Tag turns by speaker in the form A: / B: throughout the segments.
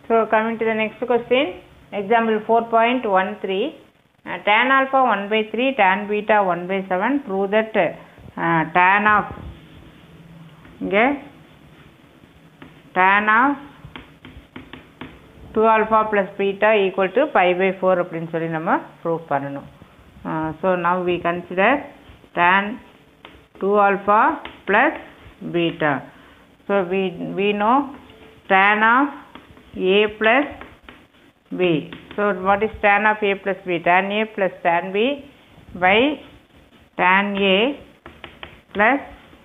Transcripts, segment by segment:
A: So coming to the next question, example 4.13, uh, tan alpha 1 by 3, tan beta 1 by 7, prove that uh, tan of, இங்கே tan of 2 alpha plus beta equal to pi by 4 அப்படின்னு சொல்லி நம்ம prove பண்ணணும் so now we consider tan 2 alpha plus beta so we we know tan of a plus b so what is tan of a plus b tan a plus tan b by tan a plus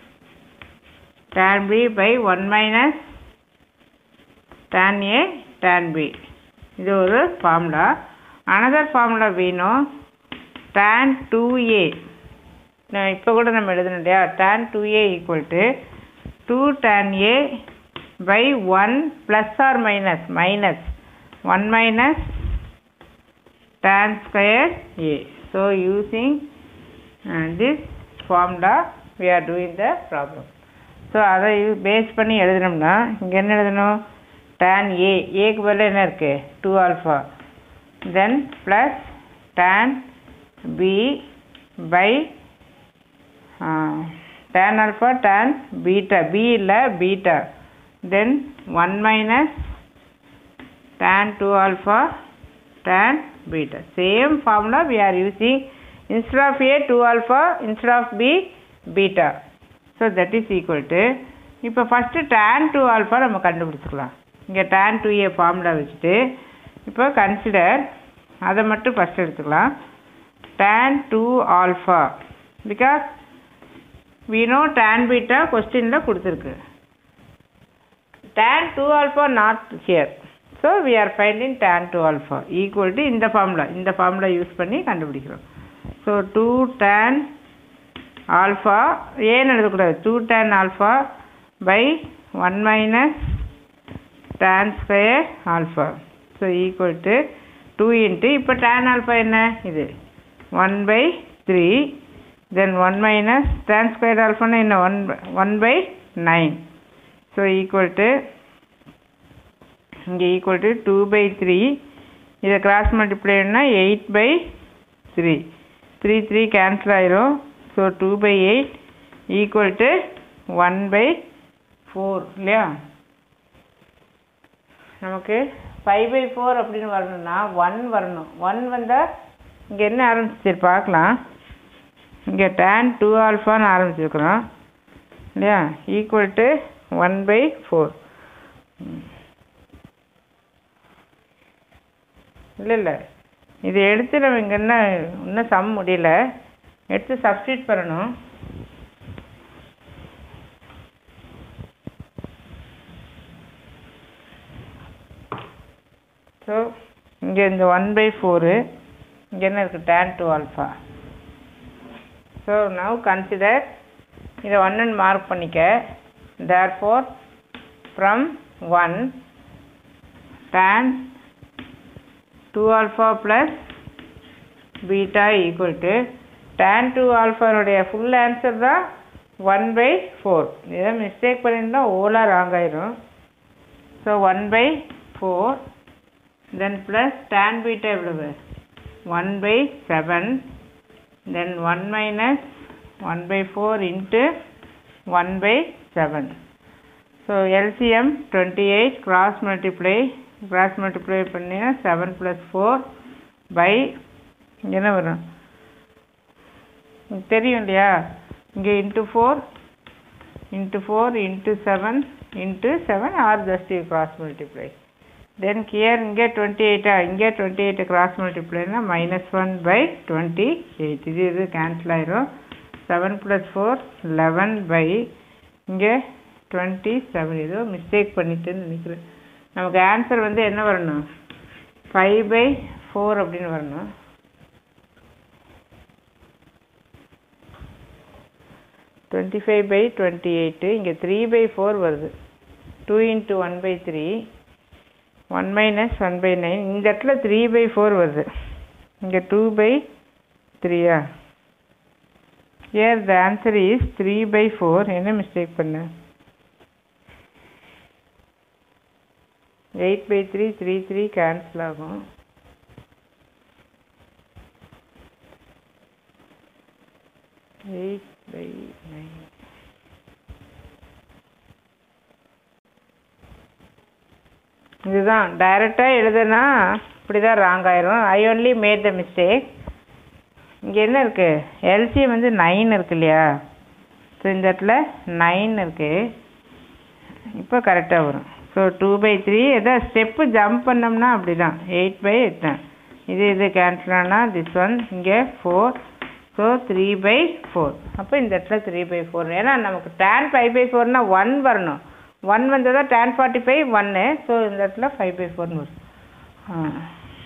A: tan b by 1 minus tan a tan b இது ஒரு formula another formula வேணும் tan 2a நான் இப்போ கூட நம்ம எழுதணும் இல்லையா tan 2a equal to two tan a by 1 plus or minus minus 1 minus tan square a so using uh, this formula we are doing the problem so அதை base பண்ணி எழுதினோம்னா இங்கே என்ன எழுதணும் tan a ஏக்கு பதில் என்ன இருக்குது two alpha then plus tan b by tan alpha tan beta b இல்லை beta then 1 minus tan 2 alpha tan beta same formula we are using instead of a 2 alpha instead of b beta so that is equal to இப்போ first tan 2 alpha நம்ம கண்டுபிடிச்சிக்கலாம் இங்கே tan 2a formula வச்சுட்டு இப்போ consider அதை மட்டும் first எடுத்துக்கலாம் tan 2 alpha because we know tan beta கொஸ்டினில் கொடுத்துருக்கு tan 2 alpha not here so we are finding tan 2 alpha equal to இந்த ஃபார்முலா இந்த ஃபார்முலா யூஸ் பண்ணி கண்டுபிடிக்கிறோம் ஸோ டூ tan ஆல்ஃபா ஏன்னு எழுதக்கூடாது two tan alpha by one minus tan square alpha so equal to two into இப்போ tan alpha என்ன இது one by three then 1 minus tan square alpha na என்ன 1 1 by 9 so equal to இங்கே equal to 2 by 3 இதை cross multiply பண்ணா 8 by 3 3 3 cancel ஆயிரும் so 2 by 8 equal to 1 by 4 இல்லையா நமக்கு 5 by 4 அப்படின்னு வரணும்னா 1 வரணும் 1 வந்தால் இங்கே என்ன ஆரம்பிச்சு பார்க்கலாம் இங்கே டேன் டூ ஆல்ஃபான்னு ஆரம்பிச்சிருக்கிறோம் இல்லையா equal to one by four இல்லை இல்லை இது எடுத்து நம்ம இங்கே என்ன இன்னும் சம் முடியல எடுத்து சப்ஸ்டியூட் பண்ணணும் ஸோ இங்கே இந்த ஒன் பை ஃபோரு இங்கே என்ன இருக்குது tan two alpha so now consider இதை ஒன்றுன்னு மார்க் பண்ணிக்க there four from one tan two alpha plus beta equal to tan two ஆல்ஃபானுடைய ஃபுல் ஆன்சர் தான் ஒன் பை ஃபோர் இதை மிஸ்டேக் பண்ணியிருந்தா ஓலாக ராங் ஆயிரும் so one by four then plus tan beta எவ்வளவு one by seven then 1 minus 1 by 4 into 1 by 7 so LCM 28 cross multiply cross multiply பண்ணினா 7 plus 4 by என்ன வரும் தெரியும் இல்லையா இங்கே into four into four into seven into seven or just cross multiply then கியர் இங்கே twenty எயிட்டா இங்கே டுவெண்ட்டி எயிட்டு கிராஸ் மல்டிப்ளைனா minus one by twenty eight இது இது கேன்சல் ஆயிரும் seven plus four eleven by இங்கே டுவெண்ட்டி செவன் ஏதோ மிஸ்டேக் பண்ணிட்டுன்னு நினைக்கிறேன் நமக்கு ஆன்சர் வந்து என்ன வரணும் ஃபைவ் பை ஃபோர் அப்படின்னு வரணும் twenty five by twenty eight இங்கே த்ரீ பை ஃபோர் வருது two into one by three one minus one by nine இந்த இடத்துல த்ரீ பை ஃபோர் வருது இங்கே டூ பை த்ரீயா here the answer is three by four என்ன மிஸ்டேக் பண்ண eight by three three three cancel ஆகும் eight by nine இதுதான் டைரெக்டாக எழுதுனா இப்படி தான் ராங் ஆயிரும் I only made the mistake இங்கே என்ன இருக்குது எல்சிஎம் வந்து நைன் இருக்கு இல்லையா ஸோ இந்த இடத்துல நைன் இருக்குது இப்போ கரெக்டாக வரும் ஸோ டூ பை த்ரீ எதாவது ஸ்டெப்பு ஜம்ப் பண்ணோம்னா அப்படி தான் எயிட் பை எட்டு இது இது கேன்சல் ஆனால் திஸ் ஒன் இங்கே four so three by four அப்போ இந்த இடத்துல த்ரீ பை ஃபோர் ஏன்னா நமக்கு டேன் ஃபைவ் பை ஃபோர்னால் ஒன் வரணும் ஒன் வந்தால் தான் டேன் ஃபார்ட்டி ஃபைவ் ஒன்று ஸோ இந்த இடத்துல ஃபைவ் பை ஃபோர்னு வரும் ஆ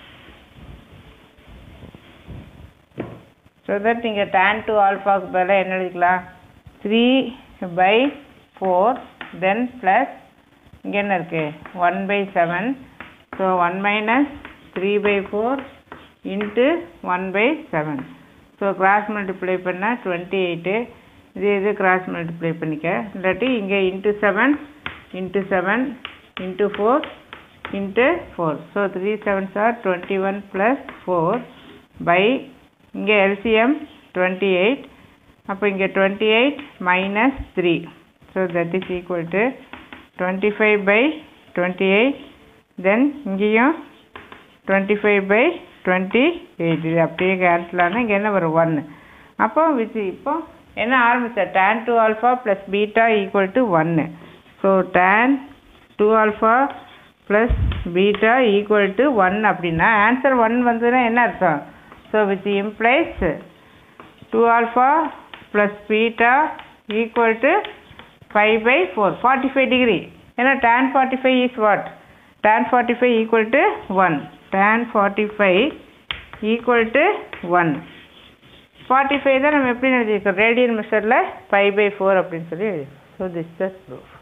A: ஸோ தட் நீங்கள் டேன் டூ ஆல்ஃபாவுக்கு பதிலாக என்ன எழுதிக்கலாம் three by four then plus இங்கே என்ன இருக்குது one by seven so one minus three by four into one by seven so cross multiply பண்ணால் டுவெண்ட்டி எயிட்டு இது இது கிராஸ் மல்டிப்ளை பண்ணிக்க இல்லாட்டி இங்கே into seven into seven into four into four so three sevens or twenty one plus four by இங்கே LCM twenty eight அப்போ இங்கே twenty eight minus three so that is equal to twenty five by twenty eight then இங்கேயும் twenty five by twenty eight இது அப்படியே cancel ஆனால் இங்கே என்ன வரும் ஒன்று அப்போ வித் இப்போ என்ன ஆரம்பிச்ச tan two alpha plus beta equal to ஒன்று so tan two alpha plus beta equal to one அப்படின்னா ஆன்சர் ஒன் வந்ததுன்னா என்ன அர்த்தம் so with implies two alpha plus beta equal to five by four forty five degree ஏன்னா tan forty five is what tan forty five equal to one tan forty five equal to one forty five தான் நம்ம எப்படி எழுதியிருக்கோம் radian மெஷரில் five by four அப்படின்னு சொல்லி எழுதியிருக்கோம் so this the proof